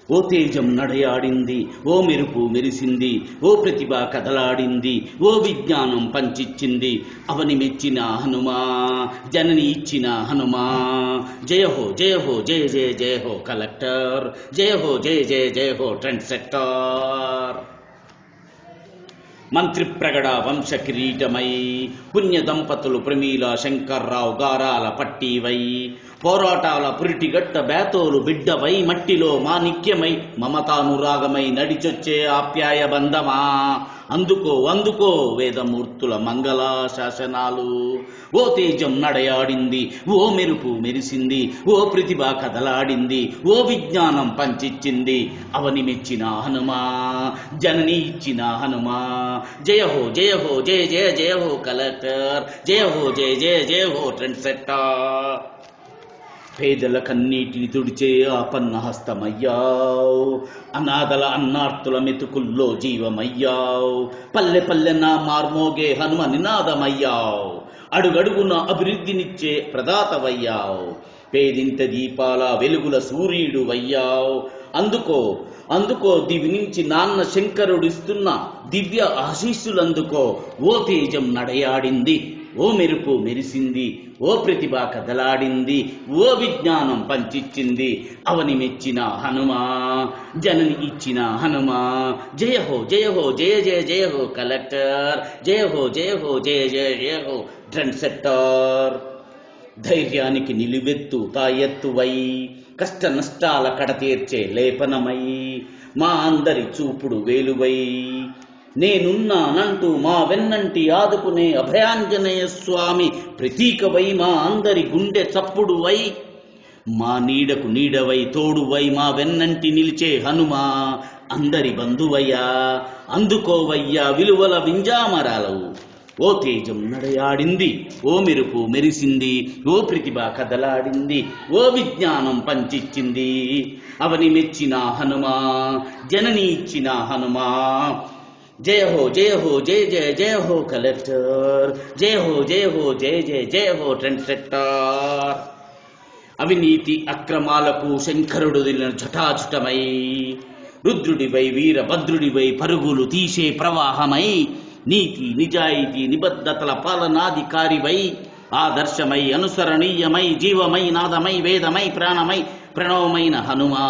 ఓ తేజం నడయాడింది ఓ మెరుపు మెరిసింది ఓ ప్రతిభ కదలాడింది ఓ విజ్ఞానం పంచిచ్చింది అవని మెచ్చిన హనుమా జనని ఇచ్చిన హనుమా జయ హో జయ హో జయ జయ జయ హో కలెక్టర్ జయ హో జయ జయ జయ హో ట్రెండ్ సెక్టర్ మంత్రి ప్రగడ వంశ కిరీటమై పుణ్య దంపతులు ప్రమీల శంకర్రావు గారాల పట్టివై పోరాటాల పురిటిగట్ట బేతోలు బిడ్డవై మట్టిలో మాణిక్యమై మమతానురాగమై నడిచొచ్చే ఆప్యాయ బంధమా అందుకో అందుకో వేదమూర్తుల మంగళ శాసనాలు ఓ తేజం నడయాడింది ఓ మెరుపు మెరిసింది ఓ ప్రతిభ కదలాడింది ఓ విజ్ఞానం పంచిచ్చింది అవని మెచ్చిన హనుమా జనని ఇచ్చిన హనుమా జయ హో జయ హో జయ జయ జయ హో కలెక్టర్ జయ హో జయ జయ జయ హో ట్రెండ్ సెక్టర్ పేదల కన్నీటిని తుడిచే ఆపన్న హస్తమయ్యావు అనాథల అన్నార్తుల మెతుకుల్లో జీవమయ్యావు పల్లె పల్లెన మార్మోగే హనుమ నినాదమయ్యావు అడుగడుగున అభివృద్ధినిచ్చే ప్రదాతవయ్యావు పేదింత దీపాల వెలుగుల సూర్యుడు వయ్యావు అందుకో అందుకో దివి నుంచి నాన్న శంకరుడిస్తున్న దివ్య ఆశీస్సులందుకో ఓ తేజం నడయాడింది ఓ మెరుపు మెరిసింది ఓ ప్రతిభ కదలాడింది ఓ విజ్ఞానం పంచిచ్చింది అవని మెచ్చిన హనుమా జనని ఇచ్చిన హనుమా జయ హో జయ హో జయ జయ జయ హో కలెక్టర్ జయ హో జయ హో జయ జయ జయ హో ట్రెండ్ సెక్టర్ ధైర్యానికి నిలువెత్తు తాయెత్తువై కష్ట నష్టాల కడతీర్చే లేపనమై మా అందరి చూపుడు వేలువై నేనున్నానంటూ మా వెన్నంటి ఆదుకునే అభయాంజనేయ స్వామి ప్రతీకవై మా అందరి గుండె చప్పుడువై మా నీడకు నీడవై తోడువై మా వెన్నంటి నిలిచే హనుమా అందరి బంధువయ్యా అందుకోవయ్యా విలువల వింజామరాలవు ఓ తేజం నడయాడింది ఓ మెరుపు మెరిసింది ఓ ప్రతిభ కదలాడింది ఓ విజ్ఞానం పంచిచ్చింది అవని మెచ్చిన హనుమా జనని ఇచ్చిన హనుమా జయ హో జయ హో జయ జయ జయ హో కలెక్టర్ జయ హో జయ హో జయ జయ జయ హో ట్రెండ్ సెక్టర్ అవినీతి అక్రమాలకు శంకరుడు దిలిన జటాజుటమై రుద్రుడివై వీరభద్రుడివై పరుగులు తీసే ప్రవాహమై నీతి నిజాయితీ నిబద్ధతల పాలనాధికారివై ఆదర్శమై అనుసరణీయమై జీవమై నాదమై వేదమై ప్రాణమై ప్రణవమైన హనుమా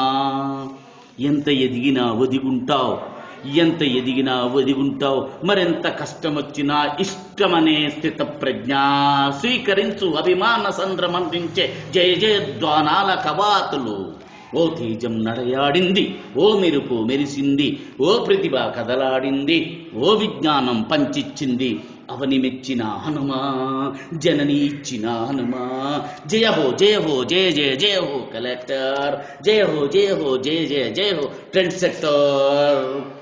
ఎంత ఎదిగినా ఒదిగుంటావు ఎంత ఎదిగినా ఒదిగుంటావు మరెంత కష్టమొచ్చినా ఇష్టమనే స్థిత ప్రజ్ఞ స్వీకరించు అభిమాన సంద్రమందించే జయ జయద్వానాల కవాతులు ఓ తేజం నడయాడింది ఓ మెరుపు మెరిసింది ఓ ప్రతిభ కదలాడింది ఓ విజ్ఞానం పంచిచ్చింది అవని మెచ్చిన హనుమా జనని ఇచ్చిన హనుమా జయ హో జయ హో జయ జయ జయ హో కలెక్టర్ జయ హో జయ హో జయ జయ జయ హో ట్రెండ్ సెక్టర్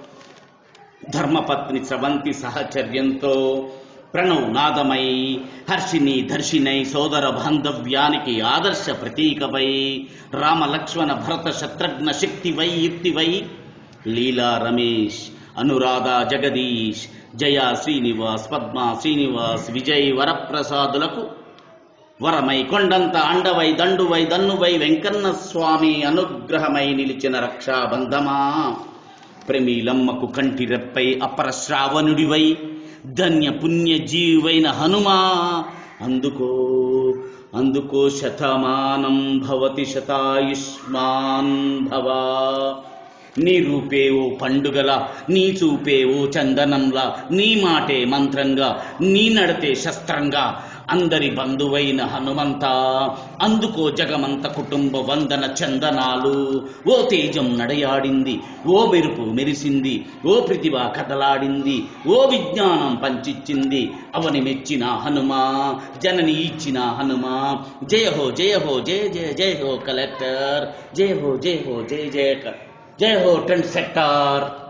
ధర్మపత్ని స్రవంతి సహచర్యంతో ప్రణవ్ నాదమై హర్షిని దర్శినై సోదర బాంధవ్యానికి ఆదర్శ ప్రతీకవై రామ లక్ష్మణ భరత శత్రుఘ్న శక్తివై యుక్తివై లీలా రమేష్ అనురాధ జగదీష్ జయ శ్రీనివాస్ పద్మ శ్రీనివాస్ విజయ్ వరప్రసాదులకు వరమై కొండంత అండవై దండువై దన్నువై వెంకన్న స్వామి అనుగ్రహమై నిలిచిన రక్షాబంధమా ప్రమీలమ్మకు కంటి రెప్పై అపర శ్రావణుడివై ధన్య పుణ్య జీవైన హనుమా అందుకో అందుకో శతమానం భవతి శతాయుష్మాన్ భవా నీ రూపే ఓ పండుగల నీ చూపే ఓ చందనంలా నీ మాటే మంత్రంగా నీ నడతే శస్త్రంగా అందరి బంధువైన హనుమంత అందుకో జగమంత కుటుంబ వందన చందనాలు ఓ తేజం నడయాడింది ఓ మెరుపు మెరిసింది ఓ ప్రతిభ కదలాడింది ఓ విజ్ఞానం పంచిచ్చింది అవని మెచ్చిన హనుమా జనని ఇచ్చిన హనుమా జయ హో జయ హో జయ జయ జయ హో కలెక్టర్ జయ హో జయ హో జయ జయ క- జయ హో ట్రెండ్ సెక్టార్